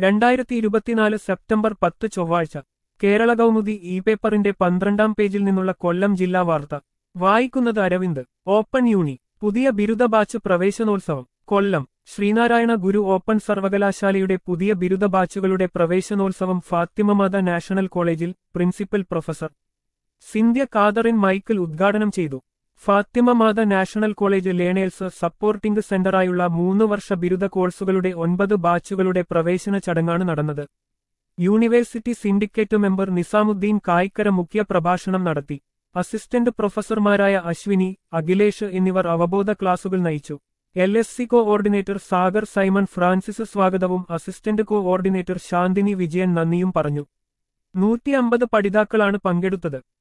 രണ്ടായിരത്തി ഇരുപത്തിനാല് സെപ്റ്റംബർ പത്ത് ചൊവ്വാഴ്ച കേരള കൗമുദി ഇ പേപ്പറിന്റെ പന്ത്രണ്ടാം പേജിൽ നിന്നുള്ള കൊല്ലം ജില്ലാ വാർത്ത വായിക്കുന്നത് അരവിന്ദ് ഓപ്പൺ യൂണി പുതിയ ബിരുദ ബാച്ച് പ്രവേശനോത്സവം കൊല്ലം ശ്രീനാരായണ ഗുരു ഓപ്പൺ സർവകലാശാലയുടെ പുതിയ ബിരുദ ബാച്ചുകളുടെ പ്രവേശനോത്സവം ഫാത്തിമമാത നാഷണൽ കോളേജിൽ principal professor Cynthia Catherine Michael ഉദ്ഘാടനം ചെയ്തു Fathima Matha national college learners supporting സെന്ററായുള്ള മൂന്ന് വർഷ ബിരുദ കോഴ്സുകളുടെ ഒൻപത് ബാച്ചുകളുടെ പ്രവേശന ചടങ്ങാണ് നടന്നത് university syndicate member Nizamuddin Kayikkara മുഖ്യ പ്രഭാഷണം നടത്തി അസിസ്റ്റന്റ് പ്രൊഫസർമാരായ അശ്വിനി അഖിലേഷ് എന്നിവർ അവബോധ ക്ലാസുകൾ നയിച്ചു L S C coordinator Sagar Simon Francis സ്വാഗതവും അസിസ്റ്റന്റ് കോഓർഡിനേറ്റർ ശാന്തിനി വിജയൻ നന്ദിയും പറഞ്ഞു നൂറ്റി അമ്പത് പഠിതാക്കളാണ് പങ്കെടുത്തത്